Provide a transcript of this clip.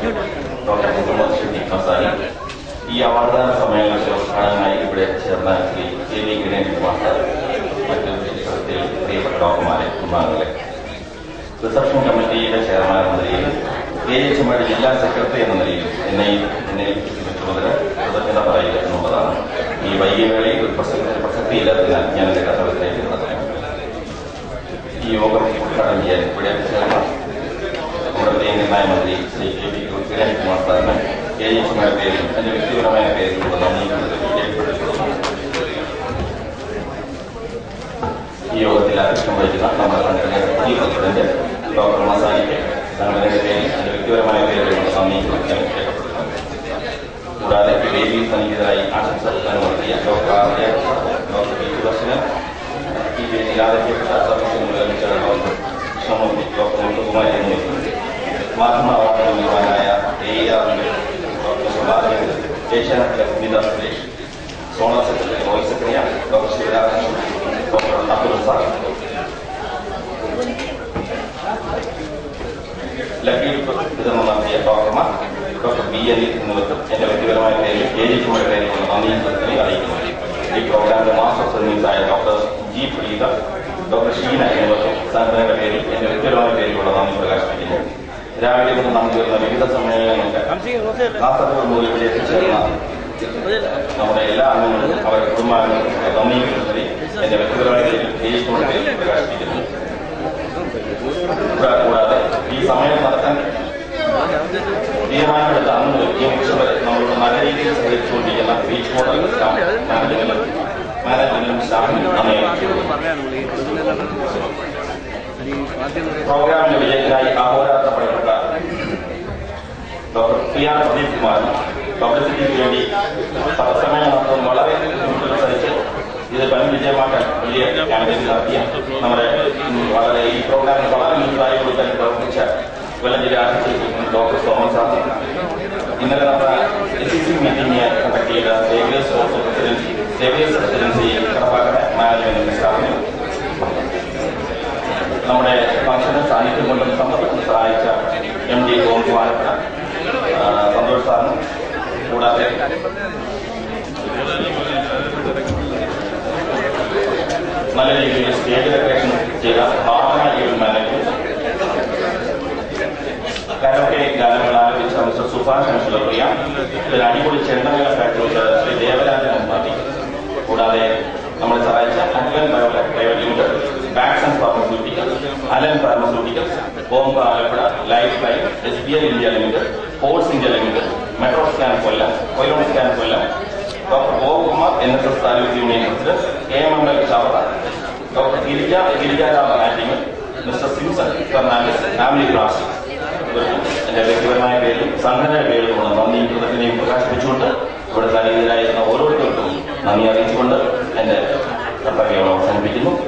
doctor Muhammad Shafeeq മസാനി ഈ അവാർഡ്ദാന സമ്മേളനത്തിൽ കാണാനായി ഇവിടെ ചേർന്ന Shri K V Ganesh master മറ്റു ചിത്രത്തിൽ പ്രിയപ്പെട്ട ഡോക്ടർമാരെ കുടുംബാംഗങ്ങളെ റിസപ്ഷൻ കമ്മിറ്റിയുടെ ചെയർമാൻ എന്ന നിലയിൽ കെ എച്ച് എമ്മയുടെ ജില്ലാ സെക്രട്ടറി എന്ന നിലയിൽ എന്നെ എന്നെ ഏൽപ്പിച്ചിരുന്ന ചുമതല കൃതജ്ഞത പറയുക എന്നുള്ളതാണ് ഈ വൈകിയ വേളയിൽ ഒരു പ്രസക്തി പ്രസക്തിയില്ലാത്തതിനാൽ ഞാൻ എന്റെ കർത്തവ്യത്തിലേക്ക് നടത്തുന്നു ഈ യോഗം ഉദ്ഘാടനം ചെയ്യാൻ ഇവിടെ ചേർന്ന നമ്മുടെ പ്രിയങ്കരനായ മന്ത്രി ശ്രീ കെ പി കിരൺ കുമാർ സാറിന് കെ എച്ച് എമ്മയുടെ പേരിലും എന്റെ വ്യക്തിപരമായ പേരിലുള്ള നന്ദി രേഖപ്പെടുത്തുന്നു ഈ യോഗത്തിൽ അധ്യക്ഷം വഹിക്കുന്ന നമ്മുടെ സംഘടനയുടെ പുതിയ പ്രസിഡന്റ് ഡോക്ടർ മസാനിക്ക് സംഘടനയുടെ പേരിൽ എന്റെ വ്യക്തിപരമായ പേരിലുള്ള നന്ദി രേഖപ്പെടുത്തുന്നു കൂടാതെ വേദിയിൽ സന്നിഹിതരായി ആശംസ നടത്തിയ doctor R J doctor P Sudarshanan ഈ വേദിയിൽ ആദരിക്കപ്പെട്ട സർവീസിന് ലഭിച്ച ഡോക്ടർ കൃഷ്ണമൂർത്തി ഡോക്ടർ മുത്തുകുമാരി എന്നിവർ മാധ്യമ അവാർഡ് നിർവ്വഹനായ എ ആർ ഡോക്ടർ സുഭാഷ് ഏഷ്യാനെറ്റിലെ Smitha Suresh zonal secretary voice സെക്രട്ടറിയാണ് doctor Sivarajan doctor Abdul Razak lucky വിതരണം നടത്തിയ ഡോക്ടർമാർ ഡോക്ടർ ബി എൻ എന്നിവർക്കും എന്റെ വ്യക്തിപരമായ പേരിൽ കെ ജി കുമാരുടെ പേരിലുള്ള നന്ദി പ്രശ്നത്തെ അറിയിക്കുന്നു ഈ പ്രോഗ്രാമിന്റെ മാസ്റ്റർ സർവീസായ doctor G Preetha doctor Sheena എന്നിവർക്കും സംഘടനയുടെ പേരിൽ എന്റെ വ്യക്തിപരമായ പേരിലുള്ള നന്ദി പ്രകാശിപ്പിക്കുന്നു രാവിലെ മുതൽ നടന്നു വരുന്ന വിവിധ സമ്മേളനങ്ങൾക്ക് കാസർഗോഡ് മുതൽ ഇവിടെ എത്തിച്ചേർന്ന നമ്മുടെ എല്ലാ അംഗങ്ങളും അവരുടെ കുടുംബാംഗങ്ങളും നന്ദി പ്രശ്നത്തെ എന്റെ വ്യക്തിപരമായ പേരിൽ കെ ജി കുമാരുടെ പേരിൽ പ്രകാശിപ്പിക്കുന്നു കൂടാതെ ഈ സമയം നടത്താൻ തീരുമാനമെടുത്ത അന്ന് മുതൽ ഈ നിമിഷം വരെ നമ്മളോട് നല്ല രീതിയിൽ സഹകരിച്ചുകൊണ്ടിരിക്കുന്ന ബീച്ച് മോഡൽ മാനേജ്മെന്റിനും മാനേജ്മെന്റിനും സ്റ്റാഫിനും നന്ദി അറിയിക്കുന്നു പ്രോഗ്രാമിന്റെ വിജയത്തിനായി അഹോരാത്രപ്പെടപ്പെട്ട doctor P R Pradeep Kumar പബ്ലിസിറ്റിക്ക് വേണ്ടി പത്രസമ്മേളനം നടത്തുന്നത് വളരെ ബുദ്ധിമുട്ടുകൾ സഹിച്ച് ഇത് വൻ വിജയമാക്കാൻ വലിയ ക്യാമ്പയിൻ നടത്തിയ നമ്മുടെ ഉം, വളരെ ഈ പ്രോഗ്രാമിന് വളരെ മുൻപായി കൊടുക്കാൻ പ്രവർത്തിച്ച കൊല്ലം ജില്ലാ ആശുപത്രി ഡോക്ടർ തോമസ് സാർ ഇന്നലെ നമ്മുടെ എസ് സി മീറ്റിംഗ് കണ്ടക്ട് ചെയ്ത Xavier's of presidency Xavier's presidency Kadappakada management സ്റ്റാഫിനും നമ്മുടെ ഫംഗ്ഷന് സാന്നിധ്യം കൊണ്ടും സമ്മർദ്ദത്തിന് സഹായിച്ച എം ഡി ഗോപു ആലപ്പുഴ ആ, സന്തോഷ് സാറിനും കൂടാതെ നല്ല രീതിയിൽ സ്റ്റേജ് ഡെക്കറേഷൻ ചെയ്ത ഭാവന ഈവൻ മാനേജ്മെന്റ് കരോക്കെ ഗാനങ്ങൾ ആലപിച്ച മിസ്റ്റർ സുഭാഷ് അൻഷുലപ്രിയ ഒരു അടിപൊളി ചെണ്ടമേള കാഴ്ചവെച്ച ശ്രീ ദേവരാജൻ അമ്പാട്ടി കൂടാതെ നമ്മളെ സഹായിച്ച അഡ്വൻ ബയോടെക് പ്രൈവറ്റ് ലിമിറ്റഡ് ബാക്സ് ആൻഡ് ഫാർമസ്യൂട്ടിക്കൽ അലൻ ഫാർമസ്യൂട്ടിക്കൽസ് ബോംബ Alappuzha life line S B I India limited force India limited metro scan Kollam Kollam scan Kollam doctor Gopakumar N S S taluk union president K M M L Chavara doctor Girija Girijarama Attingal mister Simpson Fernandez family class ഇവർക്കും എന്റെ വ്യക്തിപരമായ പേരിലും സംഘടനയുടെ പേരിലുമുള്ള നന്ദിയും കൃതജ്ഞതയും പ്രകാശിപ്പിച്ചുകൊണ്ട് ഇവിടെ സന്നിഹിതരായിരുന്ന ഓരോരുത്തർക്കും നന്ദി അറിയിച്ചുകൊണ്ട് എന്റെ കർത്തവ്യം അവസാനിപ്പിക്കുന്നു